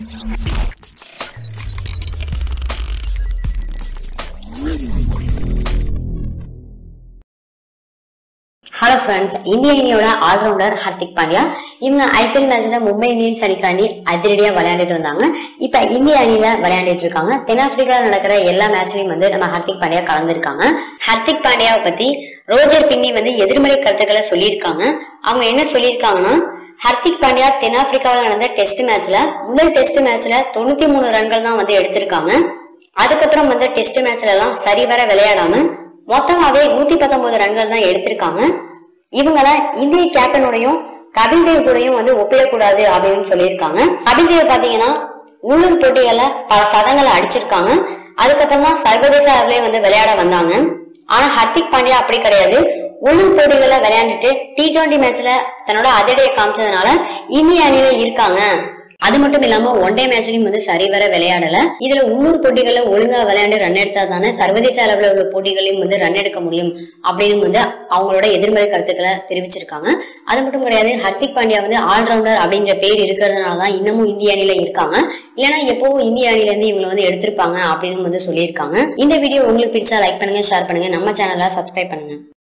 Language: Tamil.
ஹலோ ஃப்ரெண்ட்ஸ் இந்திய அணியோட ஆல்ரவுண்டர் ஹர்திக் பாண்டியா இவங்க ஐபிஎல் மேட்ச்ல மும்பை இந்தியன்ஸ் அணிக்காண்டி அதிரடியா விளையாண்டுட்டு வந்தாங்க இப்ப இந்திய அணியில விளையாண்டுட்டு இருக்காங்க தென்னாப்பிரிக்கால நடக்கிற எல்லா மேட்ச்லயும் வந்து நம்ம ஹர்திக் பாண்டியா கலந்துருக்காங்க ஹர்திக் பாண்டியாவை பத்தி ரோஜர் பின்னி வந்து எதிர்மறை கருத்துக்களை சொல்லியிருக்காங்க அவங்க என்ன சொல்லியிருக்காங்கன்னா ஹர்திக் பாண்டியா தென்னாப்பிரிக்காவில் நடந்த டெஸ்ட் மேட்ச்ல முதல் டெஸ்ட் மேட்ச்ல தொண்ணூத்தி மூணு ரன்கள் தான் வந்து எடுத்திருக்காங்க அதுக்கப்புறம் வந்து டெஸ்ட் மேட்ச்ல எல்லாம் சரிவர விளையாடாம மொத்தமாவே நூத்தி பத்தொன்பது ரன்கள் தான் எடுத்திருக்காங்க இவங்கள இந்திய கேப்டனோடையும் கபில் தேவ் கூடயும் வந்து ஒப்பிடக்கூடாது அப்படின்னு சொல்லியிருக்காங்க கபில் தேவ் பாத்தீங்கன்னா உள்ளூர் போட்டிகள்ல பல சதங்களை அடிச்சிருக்காங்க அதுக்கப்புறம் தான் சர்வதேச அளவுலயே வந்து விளையாட வந்தாங்க ஆனா ஹர்திக் பாண்டியா அப்படி கிடையாது உள்ளூர் போட்டிகள்ல விளையாண்டுட்டு டி டுவெண்டி மேட்ச்ல தன்னோட அதிரடியை காமிச்சதுனால இந்திய அணியில இருக்காங்க அது மட்டும் இல்லாம ஒன் டே மேட்ச்லயும் வந்து சரிவர விளையாடல இதுல உள்ளூர் போட்டிகள்ல ஒழுங்கா விளையாண்டு ரன் எடுத்தா தானே சர்வதேச அளவுல உள்ள போட்டிகளையும் வந்து ரன் எடுக்க முடியும் அப்படின்னு வந்து அவங்களோட எதிர்மறை கருத்துக்களை தெரிவிச்சிருக்காங்க அது மட்டும் கிடையாது ஹர்திக் பாண்டியா வந்து ஆல்ரவுண்டர் அப்படின்ற பேர் இருக்கிறதுனால தான் இன்னமும் இந்திய அணியில இருக்காங்க இல்லைன்னா எப்பவும் இந்திய அணில இருந்து இவங்களை வந்து எடுத்திருப்பாங்க அப்படின்னு வந்து சொல்லியிருக்காங்க இந்த வீடியோ உங்களுக்கு பிடிச்சா லைக் பண்ணுங்க ஷேர் பண்ணுங்க நம்ம சேனலை சப்ஸ்கிரைப் பண்ணுங்க